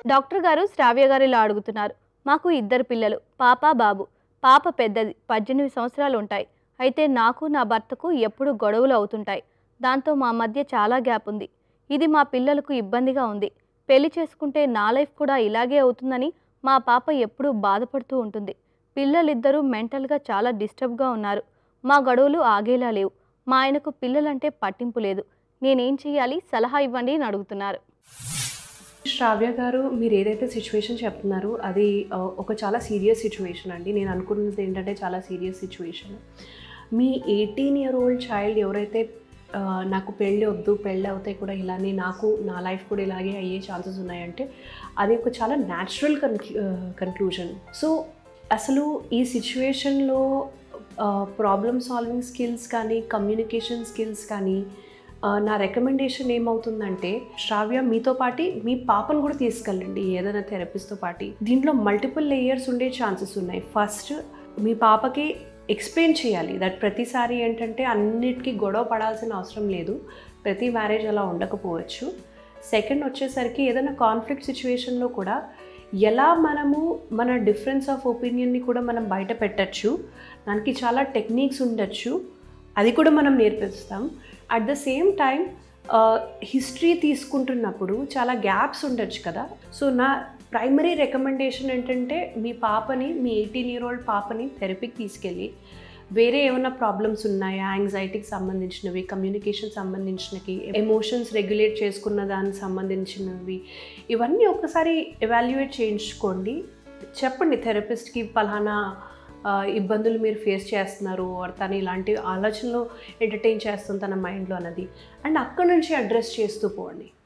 doctor గారు శ్రావ్య గారు ఇలా అడుగుతున్నారు మాకు ఇద్దరు పిల్లలు పాప బాబు పాప పెద్దది పద్దెనిమిది సంవత్సరాలు ఉంటాయి అయితే నాకు నా భర్తకు ఎప్పుడు గొడవలు అవుతుంటాయి దాంతో మా మధ్య చాలా గ్యాప్ ఉంది ఇది మా పిల్లలకు ఇబ్బందిగా ఉంది పెళ్లి చేసుకుంటే నా లైఫ్ కూడా ఇలాగే అవుతుందని మా పాప ఎప్పుడూ బాధపడుతూ ఉంటుంది పిల్లలిద్దరూ మెంటల్గా చాలా డిస్టర్బ్గా ఉన్నారు మా గొడవలు ఆగేలా లేవు మా ఆయనకు పిల్లలంటే పట్టింపు లేదు నేనేం చేయాలి సలహా ఇవ్వండి అని అడుగుతున్నారు శ్రావ్య గారు మీరు ఏదైతే సిచ్యువేషన్ చెప్తున్నారో అది ఆ, ఒక చాలా సీరియస్ సిచ్యువేషన్ అండి నేను అనుకున్నది ఏంటంటే చాలా సీరియస్ సిచ్యువేషన్ మీ ఎయిటీన్ ఇయర్ ఓల్డ్ చైల్డ్ ఎవరైతే ఆ, నాకు పెళ్ళి వద్దు పెళ్ళి అవుతాయి కూడా ఇలానే నాకు నా లైఫ్ కూడా ఇలాగే అయ్యే ఛాన్సెస్ ఉన్నాయంటే అది ఒక చాలా న్యాచురల్ కన్క్లూ కన్క్లూజన్ సో అసలు ఈ సిచ్యువేషన్లో ప్రాబ్లమ్ సాల్వింగ్ స్కిల్స్ కానీ కమ్యూనికేషన్ స్కిల్స్ కానీ ఆ, నా రికమెండేషన్ ఏమవుతుందంటే శ్రావ్య మీతో పాటి మీ పాపను కూడా తీసుకెళ్ళండి ఏదైనా థెరపిస్ట్తో పాటి దీంట్లో మల్టిపుల్ లేయర్స్ ఉండే ఛాన్సెస్ ఉన్నాయి ఫస్ట్ మీ పాపకి ఎక్స్ప్లెయిన్ చేయాలి దట్ ప్రతిసారి ఏంటంటే అన్నిటికీ గొడవ పడాల్సిన అవసరం లేదు ప్రతి మ్యారేజ్ అలా ఉండకపోవచ్చు సెకండ్ వచ్చేసరికి ఏదైనా కాన్ఫ్లిక్ట్ సిచ్యువేషన్లో కూడా ఎలా మనము మన డిఫరెన్స్ ఆఫ్ ఒపీనియన్ని కూడా మనం బయట పెట్టచ్చు దానికి చాలా టెక్నిక్స్ ఉండొచ్చు అది కూడా మనం నేర్పిస్తాం at the same time history తీసుకుంటున్నప్పుడు చాలా గ్యాప్స్ ఉండొచ్చు కదా సో నా ప్రైమరీ రికమెండేషన్ ఏంటంటే మీ పాపని మీ ఎయిటీన్ ఇయర్ ఓల్డ్ పాపని థెరపీకి తీసుకెళ్ళి వేరే ఏమైనా ప్రాబ్లమ్స్ ఉన్నాయా యాంగ్జైటీకి సంబంధించినవి కమ్యూనికేషన్ సంబంధించినవి ఎమోషన్స్ రెగ్యులేట్ చేసుకున్న దానికి సంబంధించినవి ఇవన్నీ ఒకసారి ఎవాల్యుయేట్ చేయించుకోండి చెప్పండి థెరపిస్ట్కి పలానా ఆ, ఇబ్బందులు మీరు ఫేస్ చేస్తున్నారు or తను ఇలాంటి ఆలోచనలు ఎంటర్టైన్ చేస్తుంది తన మైండ్లో అన్నది అండ్ అక్కడ నుంచి అడ్రస్ చేస్తూ పోండి